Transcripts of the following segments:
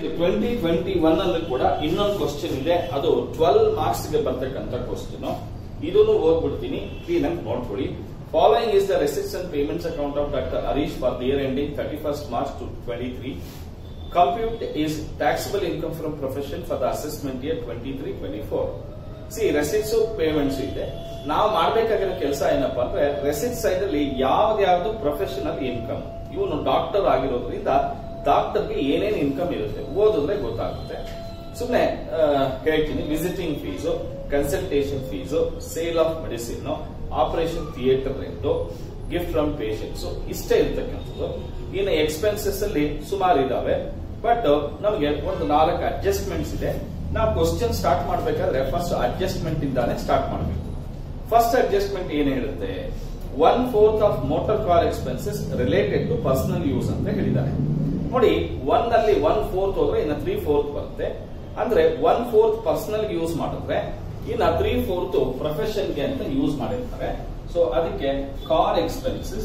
Twenty twenty one ಅಲ್ಲಿ ಕೂಡ ಇನ್ನೊಂದು ಕ್ವಶನ್ ಇದೆ ಅದು ಟ್ವೆಲ್ ಮಾರ್ಕ್ಸ್ ಗೆ ಬರ್ತಕ್ಕಂಥ ಕ್ವಶನ್ ಇದನ್ನು ಓದ್ಬಿಡ್ತೀನಿ ಕ್ಲೀನ್ ಆಗಿ ನೋಡ್ಕೊಳ್ಳಿ following is the receipts and payments account of doctor Harish for the year ending thirty first March two twenty three compute is taxable income from profession for the assessment year twenty three twenty four ಸಿ receipts payments ಇದೆ ನಾವು ಮಾಡ್ಬೇಕಾಗಿರೋ ಕೆಲಸ ಏನಪ್ಪಾ ಅಂದ್ರೆ receipt side ಅಲ್ಲಿ ಯಾವ್ದು professional income ಇವನು doctor ಆಗಿರೋದ್ರಿಂದ ಡಾಕ್ಟರ್ಗೆ ಏನೇನ್ ಇನ್ಕಮ್ ಇರುತ್ತೆ ಓದಿದ್ರೆ ಗೊತ್ತಾಗುತ್ತೆ ಸುಮ್ಮನೆ ಹೇಳ್ತೀನಿ visiting fees consultation fees sale of medicine operation theatre rent gift from patients ಇಷ್ಟೇ ಇರ್ತಕ್ಕಂಥದ್ದು ಇನ್ನು ಎಕ್ಸ್ಪೆನ್ಸಸ್ ಅಲ್ಲಿ ಸುಮಾರು ಇದಾವೆ ಬಟ್ ನಮಗೆ ಒಂದು ನಾಲ್ಕು ಅಡ್ಜಸ್ಟ್ಮೆಂಟ್ಸ್ ಇದೆ ನಾವು ಕ್ವಶನ್ ಸ್ಟಾರ್ಟ್ ಮಾಡ್ಬೇಕಾದ್ರೆ ಫಸ್ಟ್ ಅಡ್ಜಸ್ಟ್ಮೆಂಟ್ ಇಂದಾನೆ ಸ್ಟಾರ್ಟ್ ಮಾಡಬೇಕು ಫಸ್ಟ್ ಅಡ್ಜಸ್ಟ್ಮೆಂಟ್ ಏನ್ ಹೇಳುತ್ತೆ one fourth of motor car expenses related to personal use ಅಂತ ಹೇಳಿದ್ದಾರೆ ನೋಡಿ ಒನ್ ಅಲ್ಲಿ ಒನ್ ಫೋರ್ತ್ ಹೋದ್ರೆ ಇನ್ನು ತ್ರೀ ಫೋರ್ತ್ ಬರುತ್ತೆ ಅಂದ್ರೆ ಒನ್ ಫೋರ್ತ್ ಪರ್ಸನಲ್ ಯೂಸ್ ಮಾಡಿದ್ರೆ ಇನ್ನ ತ್ರೀ ಫೋರ್ತ್ ಪ್ರೊಫೆಷನ್ಗೆ ಅಂತ ಯೂಸ್ ಮಾಡಿರ್ತಾರೆ ಸೊ ಅದಕ್ಕೆ ಕಾರ್ ಎಕ್ಸ್ಪೆನ್ಸಸ್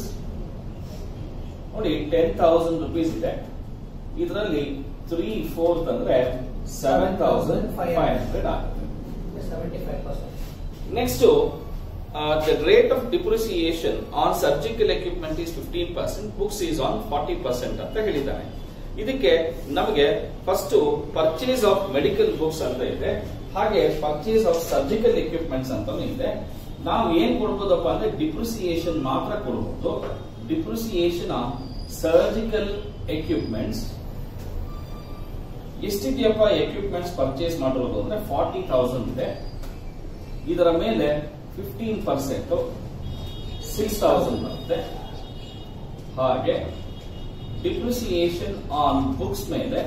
ನೋಡಿ ಟೆನ್ ತೌಸಂಡ್ ರುಪೀಸ್ ಇದೆ ಇದರಲ್ಲಿ ತ್ರೀ ಫೋರ್ತ್ ಅಂದ್ರೆ ಸೆವೆನ್ ತೌಸಂಡ್ ಫೈವ್ ಹಂಡ್ರೆಡ್ ಆಗುತ್ತೆ seventy five percent. Next the rate of depreciation on surgical equipment is fifteen percent books is on forty percent ಅಂತ ಹೇಳಿದ್ದಾನೆ ಇದಕ್ಕೆ ನಮಗೆ first purchase of medical books ಅಂತ ಇದೆ ಹಾಗೆ ಪರ್ಚೇಸ್ ಆಫ್ ಸರ್ಜಿಕಲ್ ಎಕ್ವಿಪ್ಮೆಂಟ್ಸ್ ಅಂತಾನು ಇದೆ ನಾವು ಏನ್ ಕೊಡ್ಬೋದಪ್ಪ ಅಂದ್ರೆ ಡಿಪ್ರಿಸಿಯೇಷನ್ ಮಾತ್ರ ಕೊಡ್ಬೋದು ಡಿಪ್ರಿಸಿಯೇಷನ್ ಆನ್ ಸರ್ಜಿಕಲ್ ಎಕ್ವಿಪ್ಮೆಂಟ್ಸ್ ಎಷ್ಟಿದೆಯಪ್ಪ ಎಕ್ವಿಪ್ಮೆಂಟ್ಸ್ ಪರ್ಚೇಸ್ ಮಾಡಿರೋದು ಅಂದ್ರೆ ಫಾರ್ಟಿ ತೌಸಂಡ್ ಇದೆ ಇದರ ಮೇಲೆ ಫಿಫ್ಟೀನ್ ಪರ್ಸೆಂಟ್ ಸಿಕ್ಸ್ ತೌಸಂಡ್ ಬರುತ್ತೆ ಹಾಗೆ ಡಿಪ್ರಿಸಿಯೇಷನ್ ಆನ್ ಬುಕ್ಸ್ ಮೇಲೆ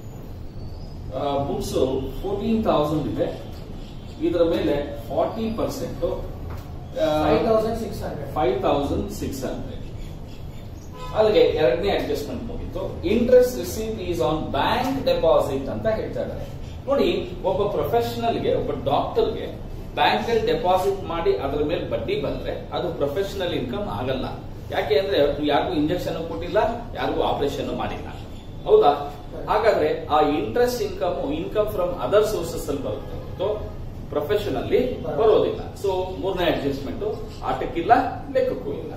ಬುಕ್ಸ್ ಫೋರ್ಟೀನ್ ತೌಸಂಡ್ ಇದೆ ಇದರ ಮೇಲೆ forty percent five thousand six hundred five thousand six hundred ಅಲ್ಲಿಗೆ ಎರಡನೇ ಅಡ್ಜಸ್ಟ್ಮೆಂಟ್ ಮುಗಿತು interest receive is on bank deposit ಅಂತ ಹೇಳ್ತಾ ಇದ್ದಾರೆ ನೋಡಿ ಒಬ್ಬ ಪ್ರೊಫೆಷನಲ್ಗೆ ಒಬ್ಬ ಡಾಕ್ಟರ್ಗೆ ಬ್ಯಾಂಕ್ ಅಲ್ಲಿ ಡೆಪಾಸಿಟ್ ಮಾಡಿ ಅದರ ಮೇಲೆ ಬಡ್ಡಿ ಬಂದ್ರೆ ಅದು ಪ್ರೊಫೆಷನಲ್ ಇನ್ಕಮ್ ಆಗಲ್ಲ ಯಾಕೆ ಅಂದ್ರೆ ಯಾರಿಗೂ ಇಂಜೆಕ್ಷನ್ ಕೊಟ್ಟಿಲ್ಲ ಯಾರಿಗೂ ಆಪರೇಷನ್ ಮಾಡಿಲ್ಲ ಹೌದಾ ಹಾಗಾದ್ರೆ ಆ interest income income from other sources ಅಲ್ಲಿ ಬರುತ್ತೆ ಹೊರತು ಪ್ರೊಫೆಷನ್ ಅಲ್ಲಿ ಬರೋದಿಲ್ಲ ಸೊ ಮೂರನೇ ಅಡ್ಜಸ್ಟ್ಮೆಂಟ್ ಆಟಕ್ಕಿಲ್ಲ ಲೆಕ್ಕಕ್ಕೂ ಇಲ್ಲ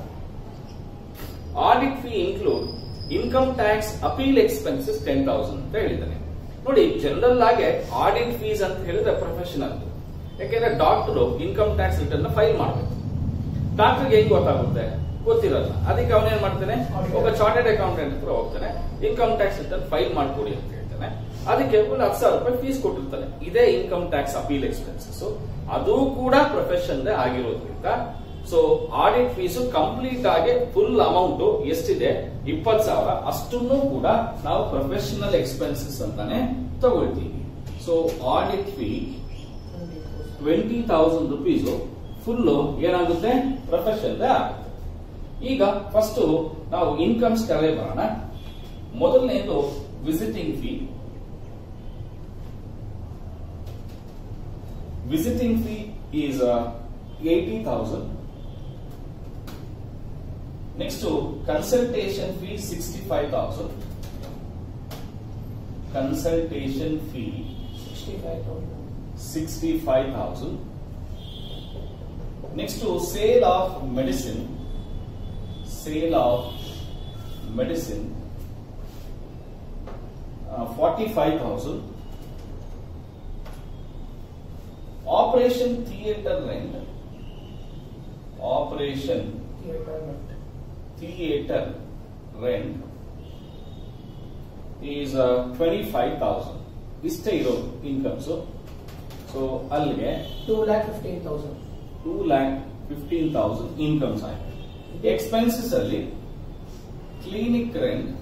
audit fee include income tax appeal expenses ten thousand ಅಂತ ಹೇಳಿದ್ದಾನೆ ನೋಡಿ ಜನರಲ್ ಆಗಿ ಆಡಿಟ್ ಫೀಸ್ ಅಂತ ಹೇಳಿದ್ರೆ ಪ್ರೊಫೆಷನಲ್ ಯಾಕೆಂದ್ರೆ doctor income tax return file ಮಾಡಬೇಕು ಡಾಕ್ಟರ್ಗೆ ಹೆಂಗ್ ಗೊತ್ತಾಗುತ್ತೆ ಗೊತ್ತಿರಲ್ಲ ಅದಕ್ಕೆ ಅವನೇನ್ ಮಾಡ್ತಾನೆ ಒಬ್ಬ ಚಾರ್ಟೆಡ್ ಅಕೌಂಟೆಂಟ್ ಹತ್ರ ಹೋಗ್ತಾನೆ ಇನ್ಕಮ್ ಟ್ಯಾಕ್ಸ್ ರಿಟರ್ನ್ ಫೈಲ್ ಮಾಡ್ಕೊಡಿ ಅಂತ ಹೇಳ್ತಾನೆ ಅದಕ್ಕೆ ಒಂದು ಹತ್ತು ಸಾವಿರ ರೂಪಾಯಿ ಫೀಸ್ ಕೊಟ್ಟಿರ್ತಾನೆ ಇದೇ ಇನ್ಕಮ್ ಟ್ಯಾಕ್ಸ್ ಅಪೀಲ್ ಎಕ್ಸ್ಪೆನ್ಸಸ್ ಅದು ಕೂಡ ಪ್ರೊಫೆಷನ್ ಆಗಿರೋದ್ರಿಂದ ಸೊ ಆಡಿಟ್ ಫೀಸ್ ಕಂಪ್ಲೀಟ್ ಆಗಿ ಫುಲ್ ಅಮೌಂಟ್ ಎಷ್ಟಿದೆ ಇಪ್ಪತ್ತು ಸಾವಿರ ಅಷ್ಟನ್ನು ಕೂಡ ನಾವು ಪ್ರೊಫೆಷನಲ್ ಎಕ್ಸ್ಪೆನ್ಸಸ್ ಅಂತಾನೆ ತಗೊಳ್ತೀವಿ so audit fee twenty thousand rupees full ಏನಾಗುತ್ತೆ ಪ್ರೊಫೆಷನ್ ಆಗುತ್ತೆ ಈಗ ಫಸ್ಟ್ ನಾವು ಇನ್ಕಮ್ಸ್ ಕೆಳಗೆ ಬರೋಣ ಮೊದಲನೇದು visiting fee visiting fee is eighty thousand next consultation fee sixty five thousand consultation fee sixty five thousand. Sixty five thousand next sale of medicine sale of medicine forty five thousand operation theatre rent operation theatre rent. theater rent is uh, 25,000 ಇಷ್ಟೇ ಇರೋದು incomes so ಅಲ್ಲಿಗೆ two lakh fifteen thousand two lakh fifteen thousand incomes ಆಗಿದೆ expenses ಅಲ್ಲಿ clinic rent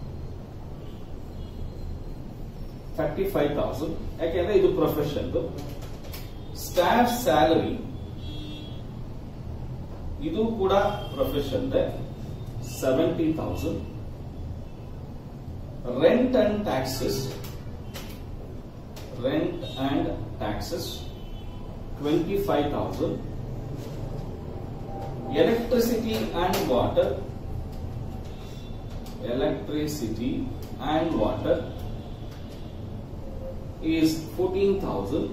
thirty five thousand ಯಾಕೆಂದ್ರೆ ಇದು profession staff salary ಇದು ಕೂಡ profession seventy thousand rent and taxes rent and taxes twenty five thousand electricity and water electricity and water is fourteen thousand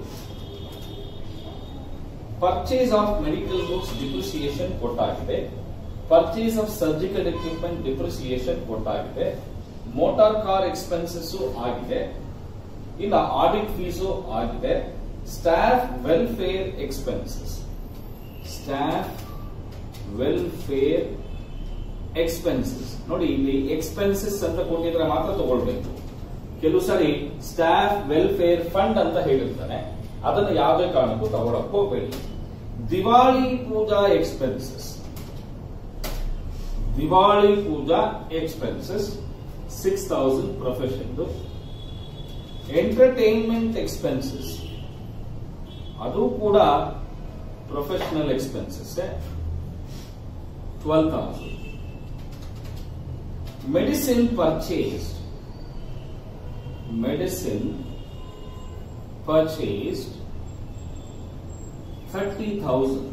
purchase of medical books depreciation ಕೊಟ್ಟಾಗಿದೆ purchase of surgical equipment depreciation ಕೊಟ್ಟಾಗಿದೆ motor car expenses ಆಗಿದೆ ಇನ್ನು audit fees ಆಗಿದೆ staff welfare expenses staff welfare expenses ನೋಡಿ ಇಲ್ಲಿ expenses ಅಂತ ಕೊಟ್ಟಿದ್ರೆ ಮಾತ್ರ ತಗೊಳ್ಬೇಕು ಕೆಲವು ಸರಿ ಸ್ಟಾಫ್ ವೆಲ್ಫೇರ್ ಫಂಡ್ ಅಂತ ಹೇಳಿರ್ತಾನೆ ಅದನ್ನು ಯಾವುದೇ ಕಾರಣಕ್ಕೂ ತಗೊಳಕ್ ಹೋಗ್ಬೇಡಿ ದಿವಾಳಿ puja expenses Diwali puja expenses six thousand profession entertainment expenses ಅದು ಕೂಡ professional expenses twelve thousand medicine purchase medicine purchased thirty thousand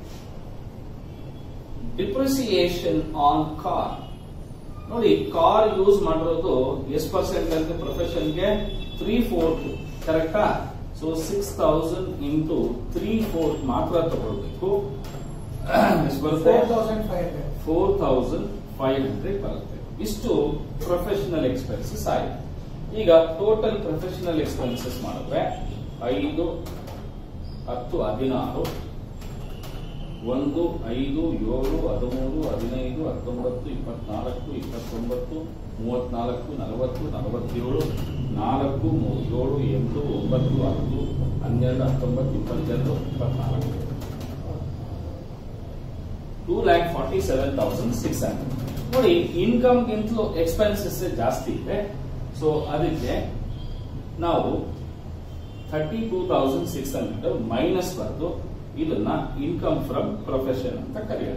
depreciation on car ನೋಡಿ ಕಾರ್ ಯೂಸ್ ಮಾಡಿರೋದು ಎಷ್ಟು ಪರ್ಸೆಂಟ್ ಅಂತ ಪ್ರೊಫೆಷನ್ಗೆ ತ್ರೀ ಫೋರ್ತ್ ಕರೆಕ್ಟಾ so six thousand into three fourth ಮಾತ್ರ ತಗೊಳ್ಬೇಕು ಎಷ್ಟು ಬರುತ್ತೆ four thousand five hundred four thousand five hundred ಬರುತ್ತೆ ಇಷ್ಟು ಪ್ರೊಫೆಷನಲ್ ಎಕ್ಸ್ಪೆನ್ಸಸ್ ಆಯ್ತು ಈಗ ಟೋಟಲ್ ಪ್ರೊಫೆಷನಲ್ ಎಕ್ಸ್ಪೆನ್ಸಸ್ ಮಾಡಿದ್ರೆ ಐದು ಹತ್ತು ಹದಿನಾರು ಒಂದು ಐದು ಏಳು ಹದಿಮೂರು ಹದಿನೈದು ಹತ್ತೊಂಬತ್ತು ಇಪ್ಪತ್ನಾಲ್ಕು ಇಪ್ಪತ್ತೊಂಬತ್ತು ಮೂವತ್ನಾಲ್ಕು ನಲವತ್ತು ನಲವತ್ತೇಳು ನಾಲ್ಕು ಮೂರು ಏಳು ಎಂಟು ಒಂಬತ್ತು ಹತ್ತು ಹನ್ನೆರಡು ಹತ್ತೊಂಬತ್ತು ಇಪ್ಪತ್ತೆರಡು ಇಪ್ಪತ್ನಾಲ್ಕು two lakh forty seven thousand six hundred ನೋಡಿ ಇನ್ಕಮ್ ಗಿಂತಲೂ ಎಕ್ಸ್ಪೆನ್ಸಸ್ ಜಾಸ್ತಿ ಇದೆ ಸೊ ಅದಕ್ಕೆ ನಾವು thirty two thousand six hundred minus ಬರೆದು ಇದನ್ನ ಇನ್ಕಮ್ ಫ್ರಮ್ ಪ್ರೊಫೆಷನ್ ಅಂತ ಕರೆಯೋಣ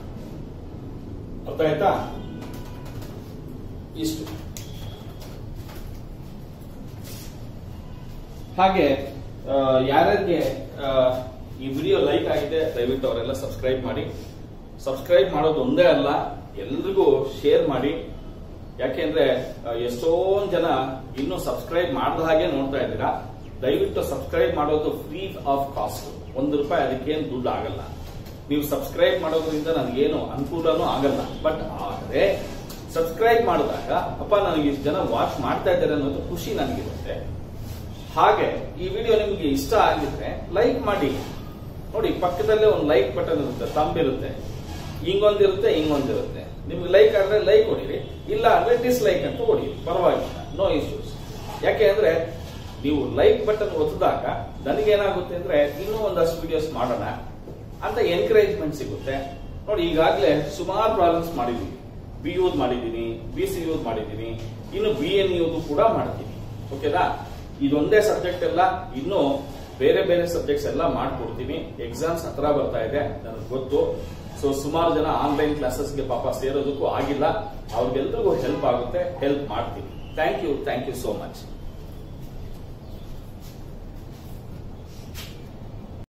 ಅರ್ಥ ಆಯ್ತಾ ಇಷ್ಟು ಹಾಗೆ ಆ, ಯಾರ್ಯಾರಿಗೆ ಆ, ಈ ವಿಡಿಯೋ ಲೈಕ್ ಆಗಿದೆ ದಯವಿಟ್ಟು ಅವರೆಲ್ಲ ಸಬ್ಸ್ಕ್ರೈಬ್ ಮಾಡಿ ಸಬ್ಸ್ಕ್ರೈಬ್ ಮಾಡೋದು ಒಂದೇ ಅಲ್ಲ ಎಲ್ರಿಗೂ ಶೇರ್ ಮಾಡಿ ಯಾಕೆಂದ್ರೆ ಆ, ಎಷ್ಟೊಂದ್ ಜನ ಇನ್ನೂ ಸಬ್ಸ್ಕ್ರೈಬ್ ಮಾಡದ ಹಾಗೆ ನೋಡ್ತಾ ಇದ್ದೀರಾ ದಯವಿಟ್ಟು ಸಬ್ಸ್ಕ್ರೈಬ್ ಮಾಡೋದು ಫ್ರೀ ಆಫ್ ಕಾಸ್ಟ್ ಒಂದು ರೂಪಾಯಿ ಅದಕ್ಕೇನು ದುಡ್ಡು ಆಗಲ್ಲ ನೀವು ಸಬ್ಸ್ಕ್ರೈಬ್ ಮಾಡೋದ್ರಿಂದ ನನಗೇನು ಅನುಕೂಲನೂ ಆಗಲ್ಲ ಬಟ್ ಆದ್ರೆ ಸಬ್ಸ್ಕ್ರೈಬ್ ಮಾಡಿದಾಗ ಅಪ್ಪ ನನಗೆ ಇಷ್ಟು ಜನ ವಾಚ್ ಮಾಡ್ತಾ ಇದ್ದಾರೆ ಅನ್ನೋದು ಖುಷಿ ನನಗಿರುತ್ತೆ ಹಾಗೆ ಈ ವಿಡಿಯೋ ನಿಮಗೆ ಇಷ್ಟ ಆಗಿದ್ರೆ ಲೈಕ್ ಮಾಡಿ ನೋಡಿ ಪಕ್ಕದಲ್ಲೇ ಒಂದು ಲೈಕ್ ಬಟನ್ ಇರುತ್ತೆ ತಂಬ್ ಇರುತ್ತೆ ಹಿಂಗೊಂದಿರುತ್ತೆ ಹಿಂಗೊಂದಿರುತ್ತೆ ನಿಮ್ಗೆ ಲೈಕ್ ಆದ್ರೆ ಲೈಕ್ ಹೊಡಿರಿ ಇಲ್ಲ ಅಂದ್ರೆ ಡಿಸ್ಲೈಕ್ ಅಂತ ಹೊಡಿರಿ ಪರವಾಗಿಲ್ಲ ನೋ ಇಶ್ಯೂಸ್ ಯಾಕೆ ಅಂದ್ರೆ ನೀವು ಲೈಕ್ ಬಟನ್ ಒತ್ತಿದಾಗ ನನಗೇನಾಗುತ್ತೆ ಅಂದ್ರೆ ಇನ್ನೂ ಒಂದಷ್ಟು ವಿಡಿಯೋಸ್ ಮಾಡೋಣ ಅಂತ ಎನ್ಕರೇಜ್ಮೆಂಟ್ ಸಿಗುತ್ತೆ ನೋಡಿ ಈಗಾಗಲೇ ಸುಮಾರು ಪ್ರಾಬ್ಲಮ್ಸ್ ಮಾಡಿದೀವಿ ಬಿ ಯೂಸ್ ಮಾಡಿದ್ದೀನಿ ಬಿ ಸಿ ಯೂಸ್ ಮಾಡಿದ್ದೀನಿ ಇನ್ನು ಬಿ ಎನ್ ಯೂದು ಕೂಡ ಮಾಡ್ತೀನಿ ಓಕೆನಾ ಇದೊಂದೇ ಸಬ್ಜೆಕ್ಟ್ ಎಲ್ಲ ಇನ್ನು ಬೇರೆ ಬೇರೆ ಸಬ್ಜೆಕ್ಟ್ಸ್ ಎಲ್ಲ ಮಾಡ್ಕೊಡ್ತೀನಿ ಎಕ್ಸಾಮ್ಸ್ ಹತ್ರ ಬರ್ತಾ ಇದೆ ನನಗೆ ಗೊತ್ತು ಸೊ ಸುಮಾರು ಜನ ಆನ್ಲೈನ್ ಕ್ಲಾಸಸ್ಗೆ ಪಾಪ ಸೇರೋದಕ್ಕೂ ಆಗಿಲ್ಲ ಅವ್ರಿಗೆಲ್ರಿಗೂ ಹೆಲ್ಪ್ ಆಗುತ್ತೆ ಹೆಲ್ಪ್ ಮಾಡ್ತೀನಿ thank you thank you so much